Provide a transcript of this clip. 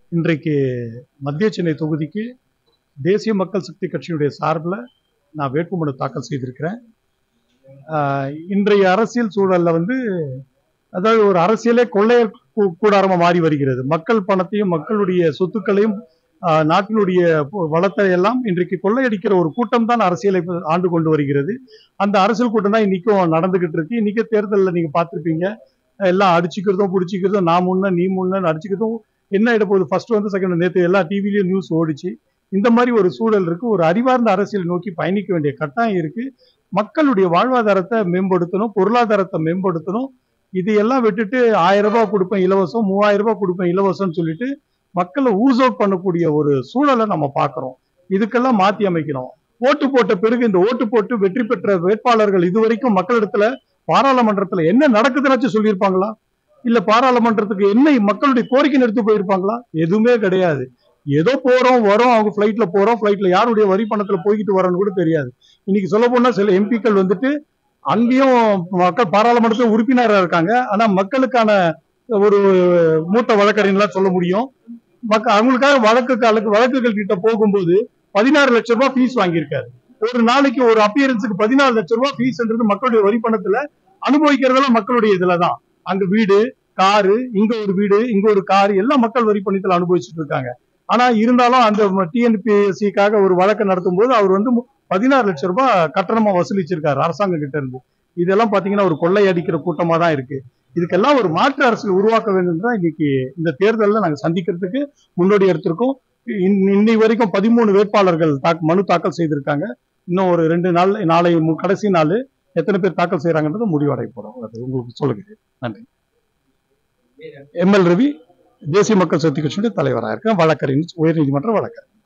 இன்றைக்கு மத்திய சென்னை தொகுதிக்கு தேசிய மக்கள் சக்தி கட்சியுடைய சார்பில் நான் வேட்புமனு தாக்கல் செய்திருக்கிறேன் ஆஹ் இன்றைய அரசியல் சூழல்ல வந்து அதாவது ஒரு அரசியலே கொள்ளையர் கூ- கூடாரமா மாறி வருகிறது மக்கள் பணத்தையும் மக்களுடைய சொத்துக்களையும் ஆஹ் நாட்டினுடைய பொ- வளத்தை எல்லாம் இன்றைக்கு கொள்ளையடிக்கிற ஒரு கூட்டம் தான் அரசியலை இப்ப ஆண்டு கொண்டு வருகிறது அந்த அரசியல் கூட்டம் தான் இன்னைக்கும் நடந்துகிட்டு இருக்கு இன்னைக்கு தேர்தலில் நீங்க பார்த்திருப்பீங்க எல்லாம் அடிச்சுக்கிறதும் பிடிச்சிக்கிறதும் நான் முன்ன நீ முன்ன அடிச்சுக்கிறதும் என்ன ஆயிட போகுது ஃபர்ஸ்ட் வந்து செகண்ட் நேற்று எல்லா டிவிலையும் நியூஸ் ஓடிச்சு இந்த மாதிரி ஒரு சூழல் இருக்கு ஒரு அறிவார்ந்த அரசியல் நோக்கி பயணிக்க வேண்டிய கட்டாயம் இருக்கு மக்களுடைய வாழ்வாதாரத்தை மேம்படுத்தணும் பொருளாதாரத்தை மேம்படுத்தணும் இதையெல்லாம் விட்டுட்டு ஆயிரம் ரூபாய் கொடுப்பேன் இலவசம் மூவாயிரம் ரூபாய் கொடுப்பேன் இலவசம்னு சொல்லிட்டு மக்களை ஊஸ் அவுட் பண்ணக்கூடிய ஒரு சூழலை நம்ம பார்க்கிறோம் இதுக்கெல்லாம் மாத்தி அமைக்கணும் ஓட்டு போட்ட பிறகு இந்த ஓட்டு போட்டு வெற்றி பெற்ற வேட்பாளர்கள் இதுவரைக்கும் மக்களிடத்துல பாராளுமன்றத்துல என்ன நடக்குதுன்னாச்சும் சொல்லியிருப்பாங்களா இல்ல பாராளுமன்றத்துக்கு என்ன மக்களுடைய கோரிக்கை எடுத்து போயிருப்பாங்களா எதுவுமே கிடையாது ஏதோ போறோம் வரோம் அவங்க ஃபிளைட்ல போறோம் ஃபிளைட்ல யாருடைய வரி பணத்துல போய்கிட்டு வரோன்னு கூட தெரியாது இன்னைக்கு சொல்ல போனா சில எம்பிக்கள் வந்துட்டு அங்கேயும் மக்கள் பாராளுமன்றத்தில் உறுப்பினராக இருக்காங்க ஆனா மக்களுக்கான ஒரு மூத்த வழக்கறிஞர்களா சொல்ல முடியும் மக்க அவங்களுக்காக வழக்கு காலுக்கு வழக்குகள் கிட்ட போகும்போது பதினாறு லட்சம் ரூபாய் ஃபீஸ் வாங்கியிருக்காரு ஒரு நாளைக்கு ஒரு அப்பியரன்ஸுக்கு பதினாறு லட்சம் ரூபாய் ஃபீஸ்ன்றது மக்களுடைய வரி பணத்துல அனுபவிக்கிறதெல்லாம் மக்களுடைய இதுலதான் அங்க வீடு காரு இங்க ஒரு வீடு இங்க ஒரு கார் எல்லாம் மக்கள் வரி பணத்துல அனுபவிச்சுட்டு இருக்காங்க ஆனா இருந்தாலும் அந்த டிஎன்பிஎஸ்சிக்காக ஒரு வழக்கு நடத்தும் போது அவர் வந்து பதினாறு லட்சம் ரூபாய் கட்டணமா வசூலிச்சிருக்காரு அரசாங்கம் கிட்ட இருந்து இதெல்லாம் பாத்தீங்கன்னா ஒரு கொள்ளையடிக்கிற கூட்டமா தான் இருக்கு இதுக்கெல்லாம் ஒரு மாற்று அரசியல் உருவாக்க வேண்டும் தான் இன்னைக்கு இந்த தேர்தலில் நாங்க சந்திக்கிறதுக்கு முன்னோடி எடுத்திருக்கோம் இன்- இன்னை வரைக்கும் பதிமூணு வேட்பாளர்கள் தாக்- மனு தாக்கல் செய்திருக்காங்க இன்னும் ஒரு ரெண்டு நாள் நாளை மு- கடைசி நாள் எத்தனை பேர் தாக்கல் செய்யறாங்கன்றது முடிவடை போறோம் அது உங்களுக்கு சொல்லுகிறேன் நன்றி எம்எல் ரவி தேசிய மக்கள் சக்தி கட்சியுடைய தலைவராக இருக்கேன் வழக்கறிஞர் உயர்நீதிமன்ற வழக்கறிஞர்